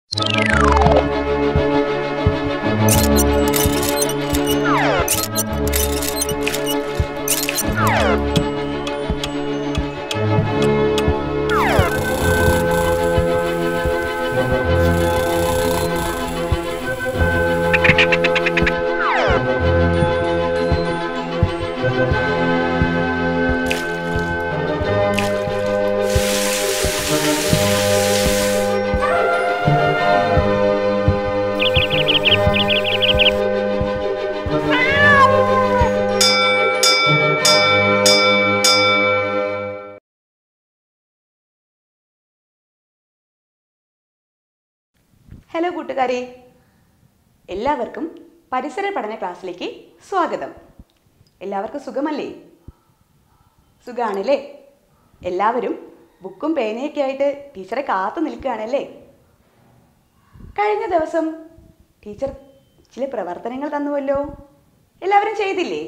hello കൂട്ടുകാരെ എല്ലാവർക്കും പരിസര പഠന ക്ലാസ്സിലേക്ക് സ്വാഗതം എല്ലാവർക്കും സുഖമല്ലേ സുഖാണല്ലേ എല്ലാവരും ബുക്കും പേനയൊക്കെ ആയിട്ട് ടീച്ചറെ കാത്തു നിൽക്കുകയാണല്ലേ കഴിഞ്ഞ ദിവസം ടീച്ചർ ചില പ്രവർത്തനങ്ങൾ തന്നുവല്ലോ എല്ലാവരും ചെയ്തില്ലേ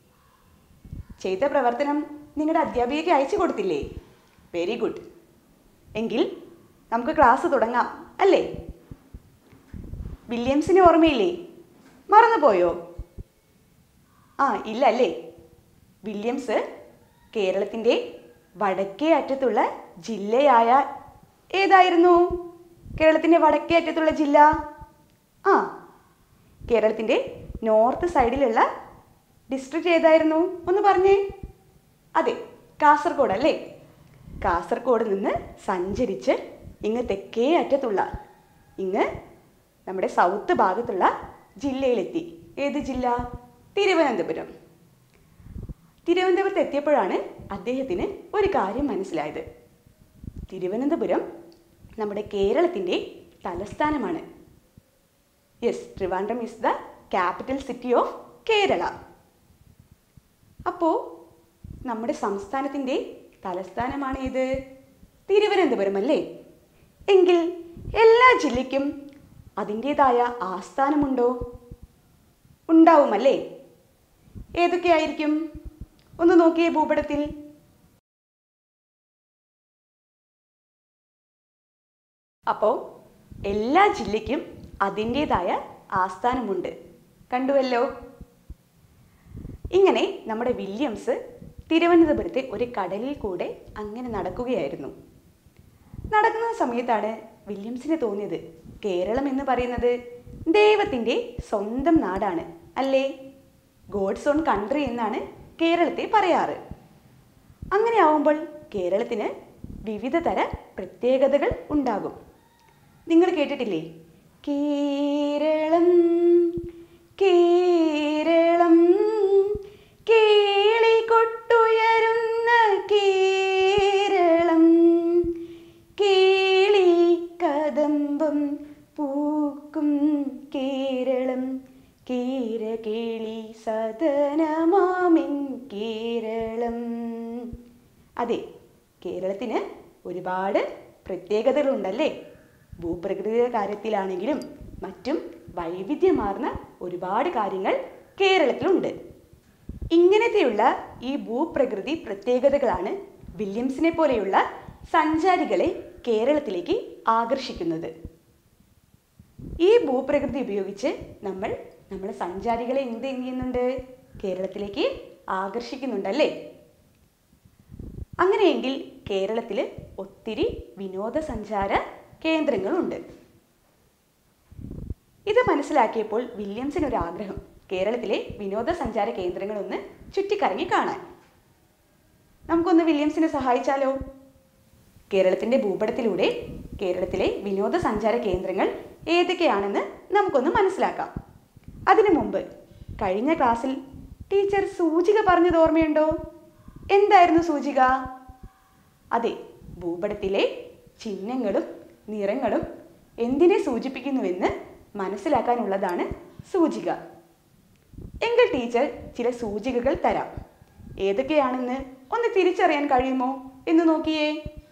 ചെയ്ത പ്രവർത്തനം നിങ്ങളുടെ അധ്യാപികയ്ക്ക് അയച്ചു കൊടുത്തില്ലേ വെരി ഗുഡ് എങ്കിൽ നമുക്ക് ക്ലാസ് തുടങ്ങാം അല്ലേ വില്യംസിനെ ഓർമ്മയില്ലേ മറന്നുപോയോ ആ ഇല്ല അല്ലേ വില്യംസ് കേരളത്തിൻ്റെ വടക്കേ അറ്റത്തുള്ള ജില്ലയായ ഏതായിരുന്നു കേരളത്തിൻ്റെ വടക്കേ അറ്റത്തുള്ള ജില്ല ആ കേരളത്തിൻ്റെ നോർത്ത് സൈഡിലുള്ള ഡിസ്ട്രിക്റ്റ് ഏതായിരുന്നു ഒന്ന് പറഞ്ഞേ അതെ കാസർഗോഡ് അല്ലേ കാസർഗോഡ് നിന്ന് സഞ്ചരിച്ച് ഇങ്ങ് തെക്കേ അറ്റത്തുള്ള ഇങ്ങ് നമ്മുടെ സൗത്ത് ഭാഗത്തുള്ള ജില്ലയിലെത്തി ഏത് ജില്ല തിരുവനന്തപുരം തിരുവനന്തപുരത്ത് എത്തിയപ്പോഴാണ് അദ്ദേഹത്തിന് ഒരു കാര്യം മനസ്സിലായത് തിരുവനന്തപുരം നമ്മുടെ കേരളത്തിൻ്റെ തലസ്ഥാനമാണ് yes Trivandrum is the capital city of Kerala അപ്പോൾ നമ്മുടെ സംസ്ഥാനത്തിൻ്റെ തലസ്ഥാനമാണ് ഇത് തിരുവനന്തപുരം അല്ലേ എങ്കിൽ എല്ലാ ജില്ലയ്ക്കും അതിൻ്റേതായ ആസ്ഥാനമുണ്ടോ ഉണ്ടാവുമല്ലേ ഏതൊക്കെയായിരിക്കും ഒന്ന് നോക്കിയേ ഭൂപടത്തിൽ അപ്പോൾ എല്ലാ ജില്ലയ്ക്കും അതിൻ്റേതായ ആസ്ഥാനമുണ്ട് കണ്ടുവല്ലോ ഇങ്ങനെ നമ്മുടെ വില്യംസ് തിരുവനന്തപുരത്തെ ഒരു കടലിൽ കൂടെ അങ്ങനെ നടക്കുകയായിരുന്നു നടക്കുന്ന സമയത്താണ് വില്യംസിന് തോന്നിയത് കേരളം എന്ന് പറയുന്നത് ദൈവത്തിൻ്റെ സ്വന്തം നാടാണ് അല്ലേ ഗോഡ്സ് ഓൺ കൺട്രി എന്നാണ് കേരളത്തെ പറയാറ് അങ്ങനെ ആവുമ്പോൾ കേരളത്തിന് വിവിധ തര പ്രത്യേകതകൾ ഉണ്ടാകും നിങ്ങൾ കേട്ടിട്ടില്ലേ കേരളം കേരളം കേളി കൊട്ടുയരുന്ന കേരളം കേളി കദംബം പൂക്കും കേരളം കേരകേളി സദനമാമിൻ കേരളം അതെ കേരളത്തിന് ഒരുപാട് പ്രത്യേകതകളുണ്ടല്ലേ ഭൂപ്രകൃതിയുടെ കാര്യത്തിലാണെങ്കിലും മറ്റും വൈവിധ്യമാർന്ന ഒരുപാട് കാര്യങ്ങൾ കേരളത്തിലുണ്ട് ഇങ്ങനത്തെയുള്ള ഈ ഭൂപ്രകൃതി പ്രത്യേകതകളാണ് വില്യംസിനെ പോലെയുള്ള സഞ്ചാരികളെ കേരളത്തിലേക്ക് ആകർഷിക്കുന്നത് ഈ ഭൂപ്രകൃതി ഉപയോഗിച്ച് നമ്മൾ നമ്മുടെ സഞ്ചാരികളെ എന്ത് ചെയ്യുന്നുണ്ട് കേരളത്തിലേക്ക് ആകർഷിക്കുന്നുണ്ടല്ലേ അങ്ങനെയെങ്കിൽ കേരളത്തിൽ ഒത്തിരി വിനോദസഞ്ചാര കേന്ദ്രങ്ങളുണ്ട് ഇത് മനസ്സിലാക്കിയപ്പോൾ വില്യംസിന് ഒരു ആഗ്രഹം കേരളത്തിലെ വിനോദസഞ്ചാര കേന്ദ്രങ്ങളൊന്ന് ചുറ്റിക്കറങ്ങി കാണാൻ നമുക്കൊന്ന് വില്യംസിനെ സഹായിച്ചാലോ കേരളത്തിൻ്റെ ഭൂപടത്തിലൂടെ കേരളത്തിലെ വിനോദസഞ്ചാര കേന്ദ്രങ്ങൾ ഏതൊക്കെയാണെന്ന് നമുക്കൊന്ന് മനസ്സിലാക്കാം അതിനു മുമ്പ് കഴിഞ്ഞ ക്ലാസ്സിൽ ടീച്ചർ സൂചിക പറഞ്ഞത് ഓർമ്മയുണ്ടോ എന്തായിരുന്നു സൂചിക അതെ ഭൂപടത്തിലെ ചിഹ്നങ്ങളും നിറങ്ങളും എന്തിനെ സൂചിപ്പിക്കുന്നുവെന്ന് മനസ്സിലാക്കാനുള്ളതാണ് സൂചിക എങ്കിൽ ടീച്ചർ ചില സൂചികകൾ തരാം ഏതൊക്കെയാണെന്ന് ഒന്ന് തിരിച്ചറിയാൻ കഴിയുമോ എന്ന് നോക്കിയേ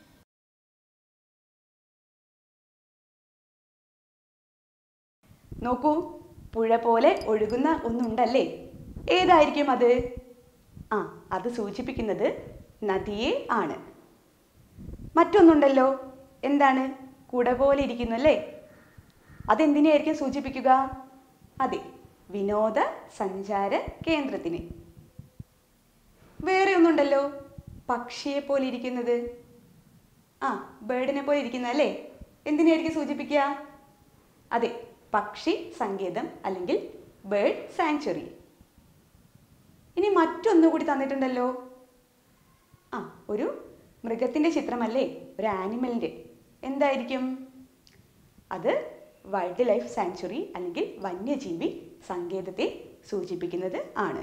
നോക്കൂ പുഴ പോലെ ഒഴുകുന്ന ഒന്നുണ്ടല്ലേ ഏതായിരിക്കും അത് ആ അത് സൂചിപ്പിക്കുന്നത് നദിയെ ആണ് മറ്റൊന്നുണ്ടല്ലോ എന്താണ് കുട പോലെ ഇരിക്കുന്നു അല്ലേ അതെന്തിനെയായിരിക്കും സൂചിപ്പിക്കുക അതെ വിനോദ സഞ്ചാര കേന്ദ്രത്തിന് വേറെ ഒന്നുണ്ടല്ലോ പക്ഷിയെ പോലെ ഇരിക്കുന്നത് ആ ബേർഡിനെ പോലെ ഇരിക്കുന്ന അല്ലേ എന്തിനെയായിരിക്കും സൂചിപ്പിക്കുക അതെ പക്ഷി സങ്കേതം അല്ലെങ്കിൽ ബേർഡ് സാങ്ച്വറി ഇനി മറ്റൊന്നുകൂടി തന്നിട്ടുണ്ടല്ലോ ആ ഒരു മൃഗത്തിൻ്റെ ചിത്രമല്ലേ ഒരു ആനിമലിൻ്റെ എന്തായിരിക്കും അത് വൈൽഡ് ലൈഫ് സാങ്ച്വറി അല്ലെങ്കിൽ വന്യജീവി സങ്കേതത്തെ സൂചിപ്പിക്കുന്നത് ആണ്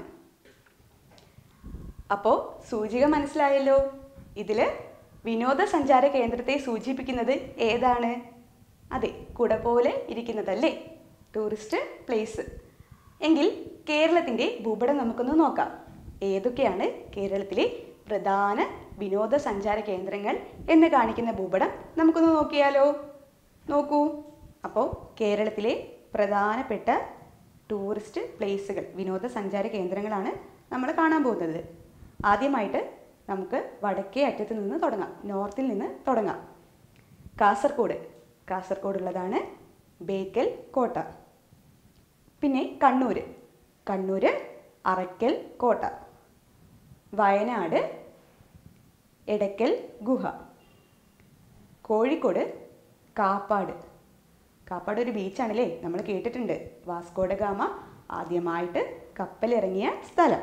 അപ്പോൾ സൂചിക മനസ്സിലായല്ലോ ഇതിൽ വിനോദസഞ്ചാര കേന്ദ്രത്തെ സൂചിപ്പിക്കുന്നത് ഏതാണ് അതെ കുട പോലെ ഇരിക്കുന്നതല്ലേ ടൂറിസ്റ്റ് പ്ലേസ് എങ്കിൽ കേരളത്തിൻ്റെ ഭൂപടം നമുക്കൊന്ന് നോക്കാം ഏതൊക്കെയാണ് കേരളത്തിലെ പ്രധാന വിനോദസഞ്ചാര കേന്ദ്രങ്ങൾ എന്ന് കാണിക്കുന്ന ഭൂപടം നമുക്കൊന്ന് നോക്കിയാലോ നോക്കൂ അപ്പോൾ കേരളത്തിലെ പ്രധാനപ്പെട്ട ടൂറിസ്റ്റ് പ്ലേസുകൾ വിനോദസഞ്ചാര കേന്ദ്രങ്ങളാണ് നമ്മൾ കാണാൻ പോകുന്നത് ആദ്യമായിട്ട് നമുക്ക് വടക്കേ അറ്റത്ത് നിന്ന് തുടങ്ങാം നോർത്തിൽ നിന്ന് തുടങ്ങാം കാസർഗോഡ് കാസർഗോഡുള്ളതാണ് ബേക്കൽ കോട്ട പിന്നെ കണ്ണൂർ കണ്ണൂർ അറയ്ക്കൽ കോട്ട വയനാട് എടക്കൽ ഗുഹ കോഴിക്കോട് കാപ്പാട് കാപ്പാട് ഒരു ബീച്ചാണല്ലേ നമ്മൾ കേട്ടിട്ടുണ്ട് വാസ്കോഡ ഗാമ ആദ്യമായിട്ട് കപ്പലിറങ്ങിയ സ്ഥലം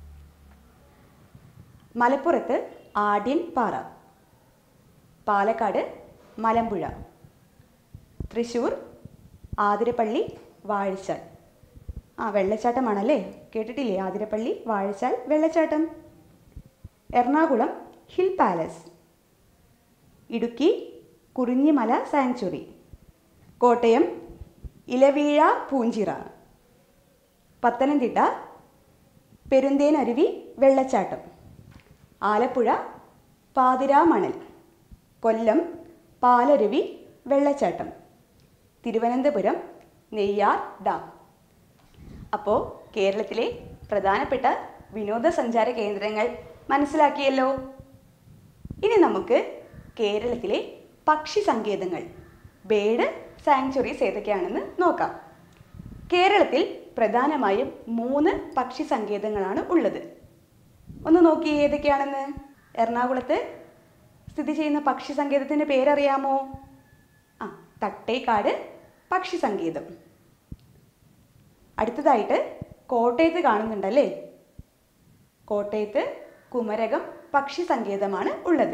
മലപ്പുറത്ത് ആദ്യൻ പാറ പാലക്കാട് മലമ്പുഴ തൃശ്ശൂർ ആതിരപ്പള്ളി വാഴച്ചാൽ ആ വെള്ളച്ചാട്ടമാണല്ലേ കേട്ടിട്ടില്ലേ ആതിരപ്പള്ളി വാഴച്ചാൽ വെള്ളച്ചാട്ടം Ernakulam Hill Palace Idukki Kurinjimala sanctuary Kottayam Ilaveezha Poonchira Pathanamthitta Perunthenaruvi വെള്ളച്ചാട്ടം ആലപ്പുഴ പാതിരാമണൽ കൊല്ലം പാലരുവി വെള്ളച്ചാട്ടം തിരുവനന്തപുരം നെയ്യാർ ഡാം അപ്പോൾ കേരളത്തിലെ പ്രധാനപ്പെട്ട വിനോദസഞ്ചാര കേന്ദ്രങ്ങൾ മനസ്സിലാക്കിയല്ലോ ഇനി നമുക്ക് കേരളത്തിലെ പക്ഷി സങ്കേതങ്ങൾ ബേഡ് സാങ്ച്വറീസ് ഏതൊക്കെയാണെന്ന് നോക്കാം കേരളത്തിൽ പ്രധാനമായും മൂന്ന് പക്ഷി സങ്കേതങ്ങളാണ് ഉള്ളത് ഒന്ന് നോക്കി ഏതൊക്കെയാണെന്ന് എറണാകുളത്ത് സ്ഥിതി ചെയ്യുന്ന പക്ഷി സങ്കേതത്തിൻ്റെ പേരറിയാമോ ആ തട്ടേക്കാട് പക്ഷി സങ്കേതം അടുത്തതായിട്ട് കോട്ടയത്ത് കാണുന്നുണ്ടല്ലേ കോട്ടയത്ത് കുമരകം പക്ഷി സങ്കേതമാണ് ഉള്ളത്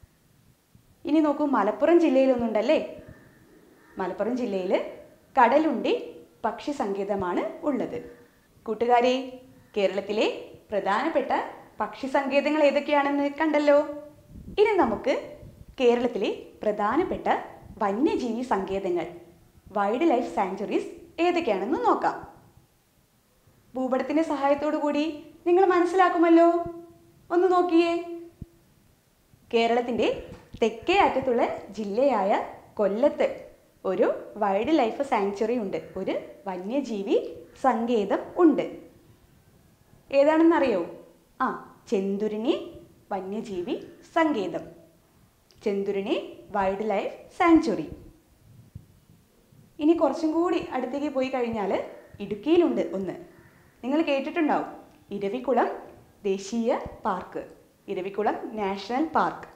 ഇനി നോക്കൂ മലപ്പുറം ജില്ലയിലൊന്നുണ്ടല്ലേ മലപ്പുറം ജില്ലയിൽ കടലുണ്ടി പക്ഷി സങ്കേതമാണ് ഉള്ളത് കൂട്ടുകാരെ കേരളത്തിലെ പ്രധാനപ്പെട്ട പക്ഷി സങ്കേതങ്ങൾ ഏതൊക്കെയാണെന്ന് കണ്ടല്ലോ ഇനി നമുക്ക് കേരളത്തിലെ പ്രധാനപ്പെട്ട വന്യജീവി സങ്കേതങ്ങൾ വൈൽഡ് ലൈഫ് സാങ്ച്വറീസ് ഏതൊക്കെയാണെന്ന് നോക്കാം ഭൂപടത്തിൻ്റെ സഹായത്തോടു കൂടി നിങ്ങൾ മനസ്സിലാക്കുമല്ലോ ഒന്ന് നോക്കിയേ കേരളത്തിൻ്റെ തെക്കേ അറ്റത്തുള്ള ജില്ലയായ കൊല്ലത്ത് ഒരു വൈൽഡ് ലൈഫ് സാങ്ച്വറി ഉണ്ട് ഒരു വന്യജീവി സങ്കേതം ഉണ്ട് ഏതാണെന്നറിയോ ആ ചെന്തുരുണി വന്യജീവി സങ്കേതം ചെന്തുരുണി വൈൽഡ് ലൈഫ് സാങ്ച്വറി ഇനി കുറച്ചും കൂടി അടുത്തേക്ക് പോയി കഴിഞ്ഞാൽ ഇടുക്കിയിലുണ്ട് ഒന്ന് നിങ്ങൾ കേട്ടിട്ടുണ്ടാവും ഇരവിക്കുളം ദേശീയ പാർക്ക് ഇരവിക്കുളം നാഷണൽ പാർക്ക്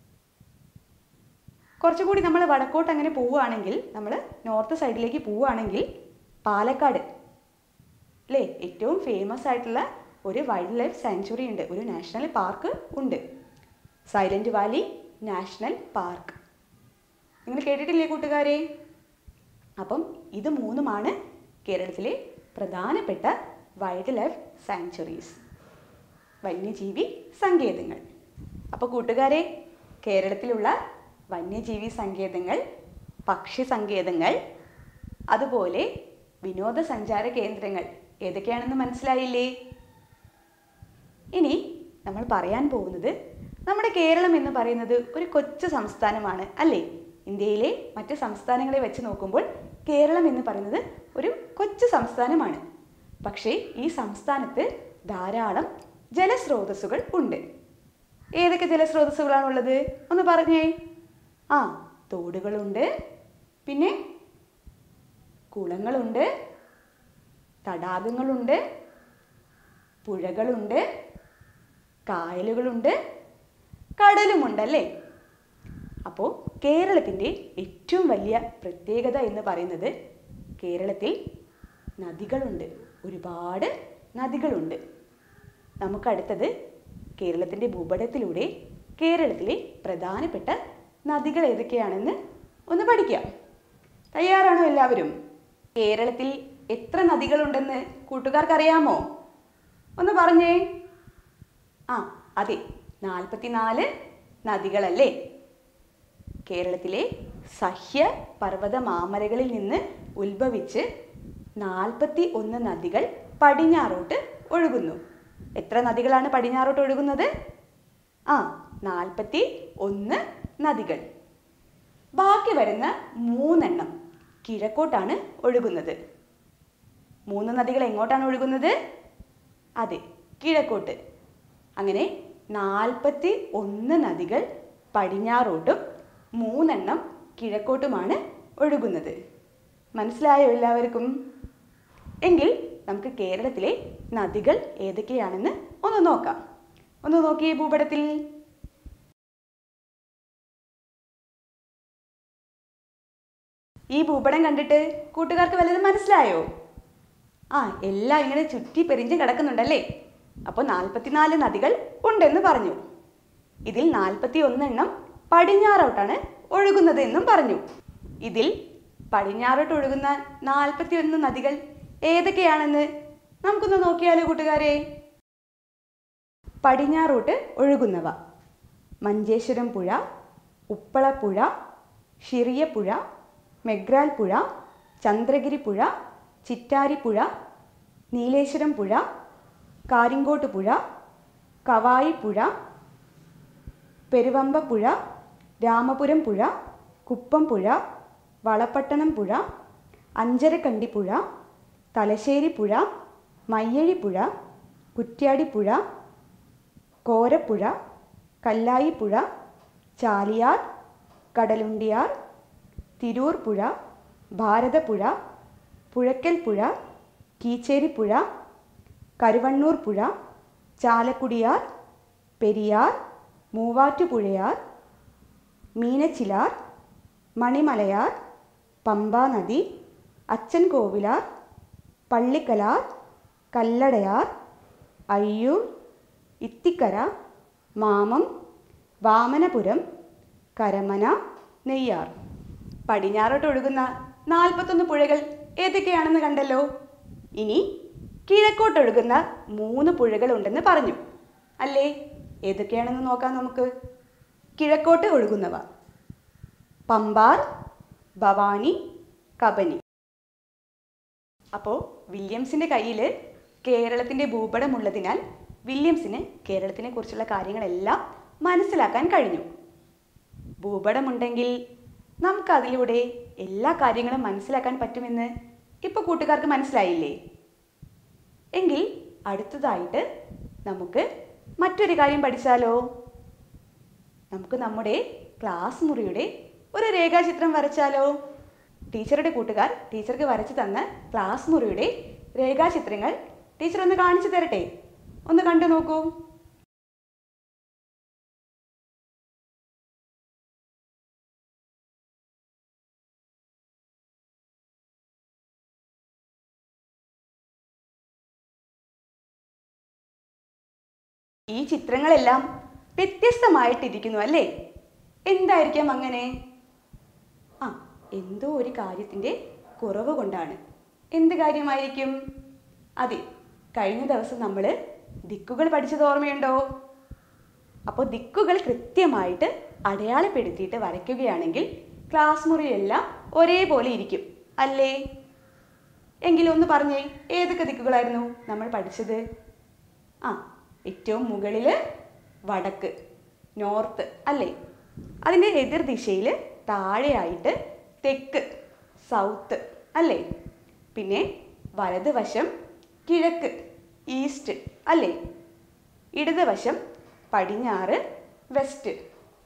കുറച്ചുകൂടി നമ്മൾ വടക്കോട്ട് അങ്ങനെ പോവുകയാണെങ്കിൽ നമ്മൾ നോർത്ത് സൈഡിലേക്ക് പോവുകയാണെങ്കിൽ പാലക്കാട് അല്ലേ ഏറ്റവും ഫേമസ് ആയിട്ടുള്ള ഒരു വൈൽഡ് ലൈഫ് സാങ്ച്വറി ഉണ്ട് ഒരു നാഷണൽ പാർക്ക് ഉണ്ട് സൈലൻറ്റ് വാലി നാഷണൽ പാർക്ക് നിങ്ങൾ കേട്ടിട്ടില്ലേ കൂട്ടുകാരെ അപ്പം ഇത് മൂന്നുമാണ് കേരളത്തിലെ പ്രധാനപ്പെട്ട വൈൽഡ് ലൈഫ് സാങ്ച്വറീസ് വന്യജീവി സങ്കേതങ്ങൾ അപ്പോൾ കൂട്ടുകാരെ കേരളത്തിലുള്ള വന്യജീവി സങ്കേതങ്ങൾ പക്ഷി സങ്കേതങ്ങൾ അതുപോലെ വിനോദസഞ്ചാര കേന്ദ്രങ്ങൾ ഏതൊക്കെയാണെന്ന് മനസ്സിലായില്ലേ ഇനി നമ്മൾ പറയാൻ പോകുന്നത് നമ്മുടെ കേരളം എന്ന് പറയുന്നത് ഒരു കൊച്ചു സംസ്ഥാനമാണ് അല്ലേ ഇന്ത്യയിലെ മറ്റ് സംസ്ഥാനങ്ങളെ വെച്ച് നോക്കുമ്പോൾ കേരളം എന്ന് പറയുന്നത് ഒരു കൊച്ചു സംസ്ഥാനമാണ് പക്ഷേ ഈ സംസ്ഥാനത്ത് ധാരാളം ജലസ്രോതസ്സുകൾ ഉണ്ട് ഏതൊക്കെ ജലസ്രോതസ്സുകളാണുള്ളത് ഒന്ന് പറഞ്ഞേ ആ തോടുകളുണ്ട് പിന്നെ കുളങ്ങളുണ്ട് തടാകങ്ങളുണ്ട് പുഴകളുണ്ട് കായലുകളുണ്ട് കടലുമുണ്ടല്ലേ അപ്പോൾ കേരളത്തിൻ്റെ ഏറ്റവും വലിയ പ്രത്യേകത എന്ന് പറയുന്നത് കേരളത്തിൽ നദികളുണ്ട് ഒരുപാട് നദികളുണ്ട് നമുക്കടുത്തത് കേരളത്തിൻ്റെ ഭൂപടത്തിലൂടെ കേരളത്തിലെ പ്രധാനപ്പെട്ട നദികൾ ഏതൊക്കെയാണെന്ന് ഒന്ന് പഠിക്കാം തയ്യാറാണോ എല്ലാവരും കേരളത്തിൽ എത്ര നദികളുണ്ടെന്ന് കൂട്ടുകാർക്കറിയാമോ ഒന്ന് പറഞ്ഞേ ആ അതെ നാൽപ്പത്തിനാല് നദികളല്ലേ കേരളത്തിലെ സഹ്യ പർവ്വത മാമലകളിൽ നിന്ന് ഉത്ഭവിച്ച് നാൽപ്പത്തി ഒന്ന് നദികൾ പടിഞ്ഞാറോട്ട് ഒഴുകുന്നു എത്ര നദികളാണ് പടിഞ്ഞാറോട്ട് ഒഴുകുന്നത് ആ നാൽപ്പത്തി ഒന്ന് നദികൾ ബാക്കി വരുന്ന മൂന്നെണ്ണം കിഴക്കോട്ടാണ് ഒഴുകുന്നത് മൂന്ന് നദികൾ എങ്ങോട്ടാണ് ഒഴുകുന്നത് അതെ കിഴക്കോട്ട് അങ്ങനെ നാൽപ്പത്തി ഒന്ന് നദികൾ പടിഞ്ഞാറോട്ടും മൂന്നെണ്ണം കിഴക്കോട്ടുമാണ് ഒഴുകുന്നത് മനസ്സിലായോ എല്ലാവർക്കും എങ്കിൽ നമുക്ക് കേരളത്തിലെ നദികൾ ഏതൊക്കെയാണെന്ന് ഒന്ന് നോക്കാം ഒന്ന് നോക്കിയേ ഭൂപടത്തിൽ ഈ ഭൂപടം കണ്ടിട്ട് കൂട്ടുകാർക്ക് വല്ലതും മനസ്സിലായോ ആ എല്ലാം ഇങ്ങനെ ചുറ്റി പെരിഞ്ഞ് കിടക്കുന്നുണ്ടല്ലേ അപ്പോൾ നാൽപ്പത്തിനാല് നദികൾ ഉണ്ടെന്ന് പറഞ്ഞു ഇതിൽ നാൽപ്പത്തി ഒന്നെണ്ണം പടിഞ്ഞാറോട്ടാണ് ഒഴുകുന്നത് എന്നും പറഞ്ഞു ഇതിൽ പടിഞ്ഞാറോട്ട് ഒഴുകുന്ന നാൽപ്പത്തി ഒന്ന് നദികൾ ഏതൊക്കെയാണെന്ന് നമുക്കൊന്ന് നോക്കിയാലോ കൂട്ടുകാരെ പടിഞ്ഞാറോട്ട് ഒഴുകുന്നവ മഞ്ചേശ്വരം പുഴ ഉപ്പളപ്പുഴ ഷിറിയപ്പുഴ മെഗ്രാൽ പുഴ ചന്ദ്രഗിരി പുഴ ചിറ്റാരിപ്പുഴ നീലേശ്വരം പുഴ കാരിങ്കോട്ട് പുഴ കവായി പുഴ പെരുവമ്പ പുഴ രാമപുരം പുഴ കുപ്പം പുഴ വളപ്പട്ടണം പുഴ അഞ്ചരക്കണ്ടി പുഴ തലശ്ശേരി പുഴ മയ്യഴി പുഴ കുറ്റ്യാടി പുഴ കോരപ്പുഴ കല്ലായി പുഴ ചാലിയാർ കടലുണ്ടിയാർ തിരൂർ പുഴ ഭാരതപ്പുഴ പുഴയ്ക്കൽ പുഴ കീച്ചേരി പുഴ കരുവണ്ണൂർ പുഴ ചാലക്കുടിയാർ പെരിയാർ മൂവാറ്റുപുഴയാർ മീനച്ചിലാർ മണിമലയാർ പമ്പാ നദി അച്ചൻ കോവിലാർ പള്ളിക്കലാർ കല്ലടയാർ അയ്യൂർ ഇത്തിക്കര മാമം വാമനപുരം കരമന നെയ്യാർ പടിഞ്ഞാറോട്ട് ഒഴുകുന്ന നാൽപ്പത്തൊന്ന് പുഴകൾ ഏതൊക്കെയാണെന്ന് കണ്ടല്ലോ ഇനി കിഴക്കോട്ടൊഴുകുന്ന മൂന്ന് പുഴകൾ ഉണ്ടെന്ന് പറഞ്ഞു അല്ലേ ഏതൊക്കെയാണെന്ന് നോക്കാം നമുക്ക് കിഴക്കോട്ട് ഒഴുകുന്നവ പമ്പാർ ഭവാനി കബനി അപ്പോൾ വില്യംസിൻ്റെ കയ്യിൽ കേരളത്തിൻ്റെ ഭൂപടമുള്ളതിനാൽ വില്യംസിന് കേരളത്തിനെ കുറിച്ചുള്ള കാര്യങ്ങളെല്ലാം മനസ്സിലാക്കാൻ കഴിഞ്ഞു ഭൂപടമുണ്ടെങ്കിൽ നമുക്കതിലൂടെ എല്ലാ കാര്യങ്ങളും മനസ്സിലാക്കാൻ പറ്റുമെന്ന് ഇപ്പോൾ കൂട്ടുകാർക്ക് മനസ്സിലായില്ലേ എങ്കിൽ അടുത്തതായിട്ട് നമുക്ക് മറ്റൊരു കാര്യം പഠിച്ചാലോ നമുക്ക് നമ്മുടെ ക്ലാസ് മുറിയുടെ ഒരു രേഖാചിത്രം വരച്ചാലോ ടീച്ചറുടെ കൂട്ടുകാർ ടീച്ചർക്ക് വരച്ചു തന്ന ക്ലാസ് മുറിയുടെ രേഖാചിത്രങ്ങൾ ടീച്ചർ ഒന്ന് കാണിച്ചു തരട്ടെ ഒന്ന് കണ്ടു നോക്കൂ ഈ ചിത്രങ്ങളെല്ലാം വ്യത്യസ്തമായിട്ടിരിക്കുന്നു അല്ലേ എന്തായിരിക്കാം അങ്ങനെ ആ എന്തോ ഒരു കാര്യത്തിൻ്റെ കുറവ് കൊണ്ടാണ് എന്ത് കാര്യമായിരിക്കും അതെ കഴിഞ്ഞ ദിവസം നമ്മൾ ദിക്കുകൾ പഠിച്ചത് ഓർമ്മയുണ്ടോ അപ്പോൾ ദിക്കുകൾ കൃത്യമായിട്ട് അടയാളപ്പെടുത്തിയിട്ട് വരയ്ക്കുകയാണെങ്കിൽ ക്ലാസ് മുറിയെല്ലാം ഒരേപോലെ ഇരിക്കും അല്ലേ എങ്കിലും ഒന്ന് പറഞ്ഞേ ഏതൊക്കെ ദിക്കുകളായിരുന്നു നമ്മൾ പഠിച്ചത് ആ ഏറ്റവും മുകളിൽ വടക്ക് നോർത്ത് അല്ലേ അതിൻ്റെ എതിർ ദിശയിൽ താഴെയായിട്ട് തെക്ക് സൗത്ത് അല്ലേ പിന്നെ വലതുവശം കിഴക്ക് ഈസ്റ്റ് അല്ലേ ഇടതുവശം പടിഞ്ഞാറ് വെസ്റ്റ്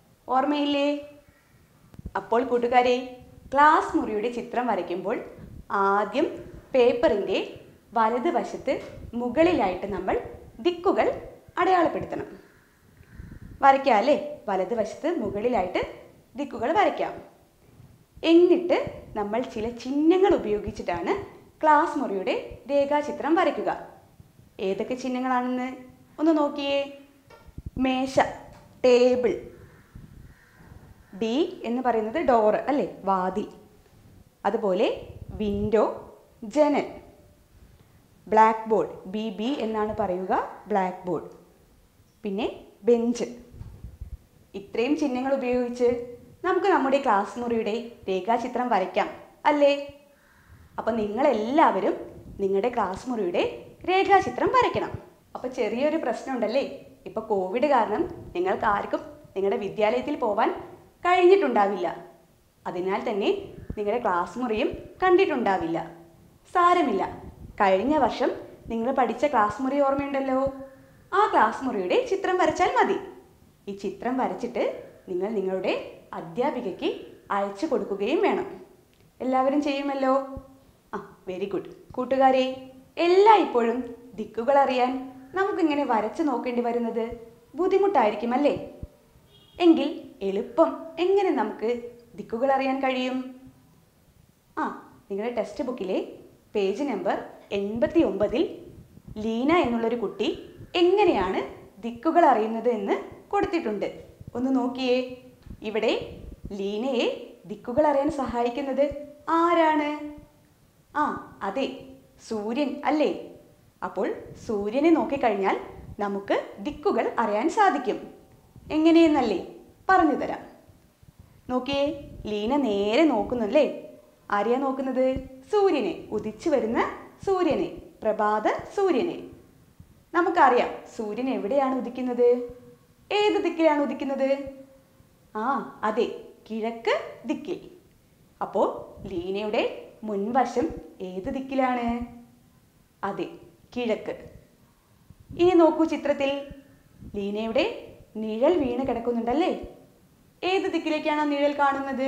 ഓർമ്മയില്ലേ അപ്പോൾ കൂട്ടുകാരെ ക്ലാസ് മുറിയുടെ ചിത്രം വരയ്ക്കുമ്പോൾ ആദ്യം പേപ്പറിൻ്റെ വലതുവശത്ത് മുകളിലായിട്ട് നമ്മൾ ദിക്കുകൾ അടയാളപ്പെടുത്തണം വരയ്ക്കാം അല്ലേ വലതുവശത്ത് മുകളിലായിട്ട് ദിക്കുകൾ വരയ്ക്കാം എന്നിട്ട് നമ്മൾ ചില ചിഹ്നങ്ങൾ ഉപയോഗിച്ചിട്ടാണ് ക്ലാസ് മുറിയുടെ രേഖാചിത്രം വരയ്ക്കുക ഏതൊക്കെ ചിഹ്നങ്ങളാണെന്ന് ഒന്ന് നോക്കിയേ മേശ ടേബിൾ ഡി എന്ന് പറയുന്നത് ഡോറ് അല്ലേ വാതിൽ അതുപോലെ വിൻഡോ ജനൽ ബ്ലാക്ക് ബോർഡ് ബി ബി എന്നാണ് പറയുക ബ്ലാക്ക് ബോർഡ് പിന്നെ ബെഞ്ച് ഇത്രയും ചിഹ്നങ്ങൾ ഉപയോഗിച്ച് നമുക്ക് നമ്മുടെ ക്ലാസ് മുറിയുടെ രേഖാചിത്രം വരയ്ക്കാം അല്ലേ അപ്പം നിങ്ങളെല്ലാവരും നിങ്ങളുടെ ക്ലാസ് മുറിയുടെ രേഖാചിത്രം വരയ്ക്കണം അപ്പോൾ ചെറിയൊരു പ്രശ്നമുണ്ടല്ലേ ഇപ്പോൾ കോവിഡ് കാരണം നിങ്ങൾക്ക് ആർക്കും നിങ്ങളുടെ വിദ്യാലയത്തിൽ പോവാൻ കഴിഞ്ഞിട്ടുണ്ടാവില്ല അതിനാൽ തന്നെ നിങ്ങളുടെ ക്ലാസ് മുറിയും കണ്ടിട്ടുണ്ടാവില്ല സാരമില്ല കഴിഞ്ഞ വർഷം നിങ്ങൾ പഠിച്ച ക്ലാസ് മുറി ഓർമ്മയുണ്ടല്ലോ ആ ക്ലാസ് മുറിയുടെ ചിത്രം വരച്ചാൽ മതി ഈ ചിത്രം വരച്ചിട്ട് നിങ്ങൾ നിങ്ങളുടെ അധ്യാപികയ്ക്ക് അയച്ചു കൊടുക്കുകയും വേണം എല്ലാവരും ചെയ്യുമല്ലോ ആ വെരി ഗുഡ് കൂട്ടുകാരെ എല്ലായ്പ്പോഴും ദിക്കുകൾ അറിയാൻ നമുക്കിങ്ങനെ വരച്ചു നോക്കേണ്ടി വരുന്നത് ബുദ്ധിമുട്ടായിരിക്കും അല്ലേ എങ്കിൽ എളുപ്പം എങ്ങനെ നമുക്ക് ദിക്കുകൾ അറിയാൻ കഴിയും ആ നിങ്ങളുടെ ടെക്സ്റ്റ് ബുക്കിലെ പേജ് നമ്പർ എൺപത്തി ഒമ്പതിൽ ലീന എന്നുള്ളൊരു കുട്ടി എങ്ങനെയാണ് ദിക്കുകൾ അറിയുന്നത് എന്ന് കൊടുത്തിട്ടുണ്ട് ഒന്ന് നോക്കിയേ ഇവിടെ ലീനയെ ദിക്കുകൾ അറിയാൻ സഹായിക്കുന്നത് ആരാണ് ആ അതെ സൂര്യൻ അല്ലേ അപ്പോൾ സൂര്യനെ നോക്കിക്കഴിഞ്ഞാൽ നമുക്ക് ദിക്കുകൾ അറിയാൻ സാധിക്കും എങ്ങനെയെന്നല്ലേ പറഞ്ഞു തരാം നോക്കിയേ ലീന നേരെ നോക്കുന്നല്ലേ ആരെയാ നോക്കുന്നത് സൂര്യനെ ഉദിച്ചു വരുന്ന സൂര്യനെ പ്രഭാത സൂര്യനെ നമുക്കറിയാം സൂര്യൻ എവിടെയാണ് ഉദിക്കുന്നത് ഏത് ദിക്കിലാണ് ഉദിക്കുന്നത് ആ അതെ കിഴക്ക് ദിക്കിൽ അപ്പോൾ ലീനയുടെ മുൻവശം ഏത് ദിക്കിലാണ് അതെ കിഴക്ക് ഇനി നോക്കൂ ചിത്രത്തിൽ ലീനയുടെ നിഴൽ വീണ് കിടക്കുന്നുണ്ടല്ലേ ഏത് ദിക്കിലേക്കാണ് ആ നിഴൽ കാണുന്നത്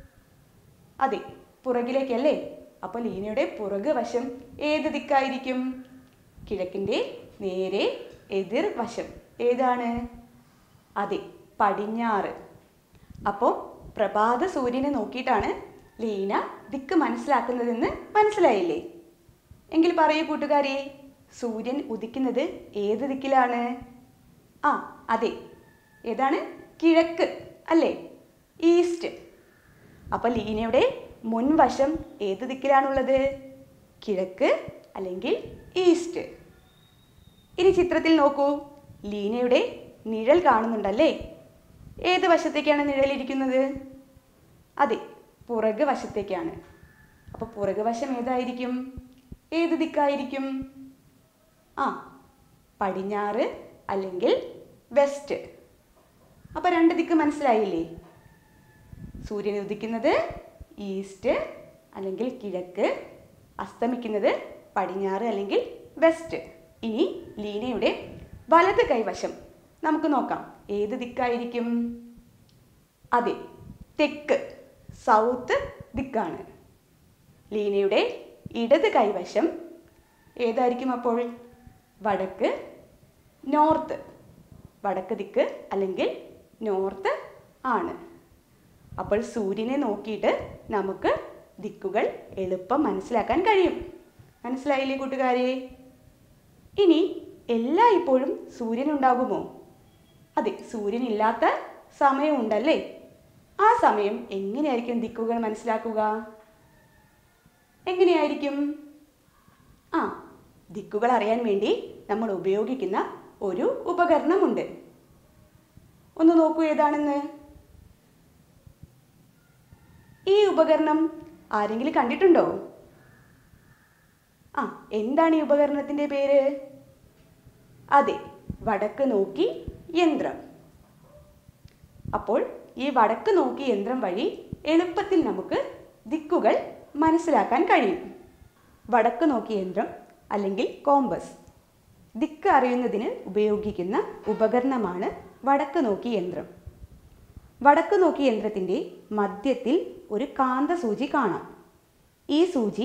അതെ പുറകിലേക്കല്ലേ അപ്പോൾ ലീനയുടെ പുറക് വശം ഏത് ദിക്കായിരിക്കും കിഴക്കിൻ്റെ നേരെ എതിർ വശം ഏതാണ് അതെ പടിഞ്ഞാറ് അപ്പോൾ പ്രഭാത സൂര്യനെ നോക്കിയിട്ടാണ് ലീന ദിക്ക് മനസ്സിലാക്കുന്നതെന്ന് മനസ്സിലായില്ലേ എങ്കിൽ പറയൂ കൂട്ടുകാരെ സൂര്യൻ ഉദിക്കുന്നത് ഏത് ദിക്കിലാണ് ആ അതെ ഏതാണ് കിഴക്ക് അല്ലേ ഈസ്റ്റ് അപ്പോൾ ലീനയുടെ മുൻവശം ഏത് ദിക്കിലാണുള്ളത് കിഴക്ക് അല്ലെങ്കിൽ ഈസ്റ്റ് ഇനി ചിത്രത്തിൽ നോക്കൂ ലീനയുടെ നിഴൽ കാണുന്നുണ്ടല്ലേ ഏത് വശത്തേക്കാണ് നിഴലിരിക്കുന്നത് അതെ പുറക് വശത്തേക്കാണ് അപ്പോൾ പുറക് വശം ഏതായിരിക്കും ഏത് ദിക്കായിരിക്കും ആ പടിഞ്ഞാറ് അല്ലെങ്കിൽ വെസ്റ്റ് അപ്പോൾ രണ്ട് ദിക്ക് മനസ്സിലായില്ലേ സൂര്യൻ ഉദിക്കുന്നത് ഈസ്റ്റ് അല്ലെങ്കിൽ കിഴക്ക് അസ്തമിക്കുന്നത് പടിഞ്ഞാറ് അല്ലെങ്കിൽ വെസ്റ്റ് ഇനി ലീനയുടെ വലത് കൈവശം നമുക്ക് നോക്കാം ഏത് ദിക്കായിരിക്കും അതെ തെക്ക് സൗത്ത് ദിക്കാണ് ലീനയുടെ ഇടത് കൈവശം ഏതായിരിക്കും അപ്പോൾ വടക്ക് നോർത്ത് വടക്ക് ദിക്ക് അല്ലെങ്കിൽ നോർത്ത് ആണ് അപ്പോൾ സൂര്യനെ നോക്കിയിട്ട് നമുക്ക് ദിക്കുകൾ എളുപ്പം മനസ്സിലാക്കാൻ കഴിയും മനസ്സിലായില്ലേ കൂട്ടുകാരെ ഇനി എല്ലായ്പ്പോഴും സൂര്യൻ ഉണ്ടാകുമോ അതെ സൂര്യൻ ഇല്ലാത്ത സമയമുണ്ടല്ലേ ആ സമയം എങ്ങനെയായിരിക്കും ദിക്കുകൾ മനസ്സിലാക്കുക എങ്ങനെയായിരിക്കും ആ ദിക്കുകൾ അറിയാൻ വേണ്ടി നമ്മൾ ഉപയോഗിക്കുന്ന ഒരു ഉപകരണമുണ്ട് ഒന്ന് നോക്കൂ ഏതാണെന്ന് ഈ ഉപകരണം ആരെങ്കിലും കണ്ടിട്ടുണ്ടോ ആ എന്താണ് ഈ ഉപകരണത്തിൻ്റെ പേര് അതെ വടക്ക് നോക്കി യന്ത്രം അപ്പോൾ ഈ വടക്ക് നോക്കി യന്ത്രം വഴി എളുപ്പത്തിൽ നമുക്ക് ദിക്കുകൾ മനസ്സിലാക്കാൻ കഴിയും വടക്ക് നോക്കി യന്ത്രം അല്ലെങ്കിൽ കോമ്പസ് ദിക്ക് അറിയുന്നതിന് ഉപയോഗിക്കുന്ന ഉപകരണമാണ് വടക്ക് നോക്കി യന്ത്രം വടക്ക് നോക്കി യന്ത്രത്തിൻ്റെ മധ്യത്തിൽ ഒരു കാന്തസൂചി കാണാം ഈ സൂചി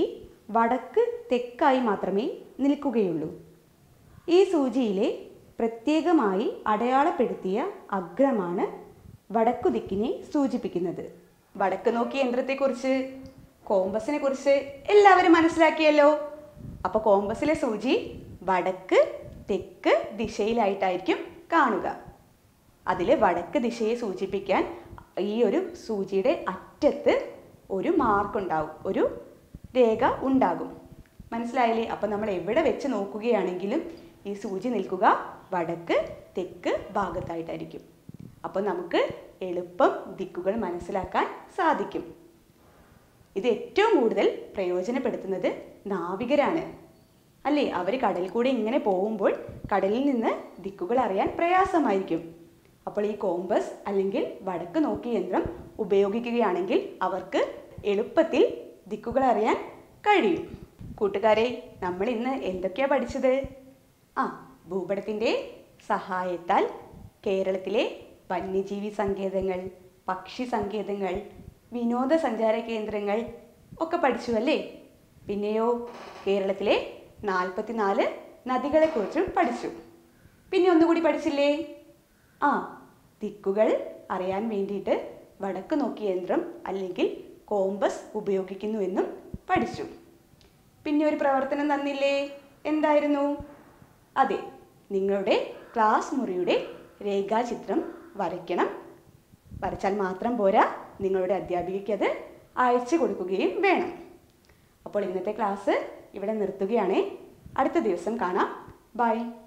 വടക്ക് തെക്കായി മാത്രമേ നിൽക്കുകയുള്ളൂ ഈ സൂചിയിലെ പ്രത്യേകമായി അടയാളപ്പെടുത്തിയ അഗ്രമാണ് വടക്കു ദിക്കിനെ സൂചിപ്പിക്കുന്നത് വടക്ക് നോക്കി യന്ത്രത്തെക്കുറിച്ച് കോമ്പസിനെ കുറിച്ച് എല്ലാവരും മനസ്സിലാക്കിയല്ലോ അപ്പോൾ കോമ്പസിലെ സൂചി വടക്ക് തെക്ക് ദിശയിലായിട്ടായിരിക്കും കാണുക അതിൽ വടക്ക് ദിശയെ സൂചിപ്പിക്കാൻ ഈ ഒരു സൂചിയുടെ അറ്റത്ത് ഒരു മാർക്ക് ഉണ്ടാവും ഒരു രേഖ ഉണ്ടാകും മനസ്സിലായില്ലേ അപ്പം നമ്മൾ എവിടെ വെച്ച് നോക്കുകയാണെങ്കിലും ഈ സൂചി നിൽക്കുക വടക്ക് തെക്ക് ഭാഗത്തായിട്ടായിരിക്കും അപ്പോൾ നമുക്ക് എളുപ്പം ദിക്കുകൾ മനസ്സിലാക്കാൻ സാധിക്കും ഇത് ഏറ്റവും കൂടുതൽ പ്രയോജനപ്പെടുത്തുന്നത് നാവികരാണ് അല്ലേ അവർ കടലിൽ കൂടെ ഇങ്ങനെ പോകുമ്പോൾ കടലിൽ നിന്ന് ദിക്കുകൾ അറിയാൻ പ്രയാസമായിരിക്കും അപ്പോൾ ഈ കോമ്പസ് അല്ലെങ്കിൽ വടക്ക് നോക്കി യന്ത്രം ഉപയോഗിക്കുകയാണെങ്കിൽ അവർക്ക് എളുപ്പത്തിൽ ദിക്കുകൾ അറിയാൻ കഴിയും കൂട്ടുകാരെ നമ്മൾ ഇന്ന് എന്തൊക്കെയാ പഠിച്ചത് ആ ഭൂപടത്തിൻ്റെ സഹായത്താൽ കേരളത്തിലെ വന്യജീവി സങ്കേതങ്ങൾ പക്ഷി സങ്കേതങ്ങൾ വിനോദസഞ്ചാര കേന്ദ്രങ്ങൾ ഒക്കെ പഠിച്ചു അല്ലേ പിന്നെയോ കേരളത്തിലെ നാൽപ്പത്തിനാല് നദികളെക്കുറിച്ചും പഠിച്ചു പിന്നെ ഒന്നുകൂടി പഠിച്ചില്ലേ ആ ദിക്കുകൾ അറിയാൻ വേണ്ടിയിട്ട് വടക്ക് നോക്കി യന്ത്രം അല്ലെങ്കിൽ കോമ്പസ് ഉപയോഗിക്കുന്നുവെന്നും പഠിച്ചു പിന്നെ ഒരു പ്രവർത്തനം തന്നില്ലേ എന്തായിരുന്നു അതെ നിങ്ങളുടെ ക്ലാസ് മുറിയുടെ രേഖാചിത്രം വരയ്ക്കണം വരച്ചാൽ മാത്രം പോരാ നിങ്ങളുടെ അധ്യാപികയ്ക്ക് അത് അയച്ചു കൊടുക്കുകയും വേണം അപ്പോൾ ഇന്നത്തെ ക്ലാസ് ഇവിടെ നിർത്തുകയാണേ അടുത്ത ദിവസം കാണാം ബൈ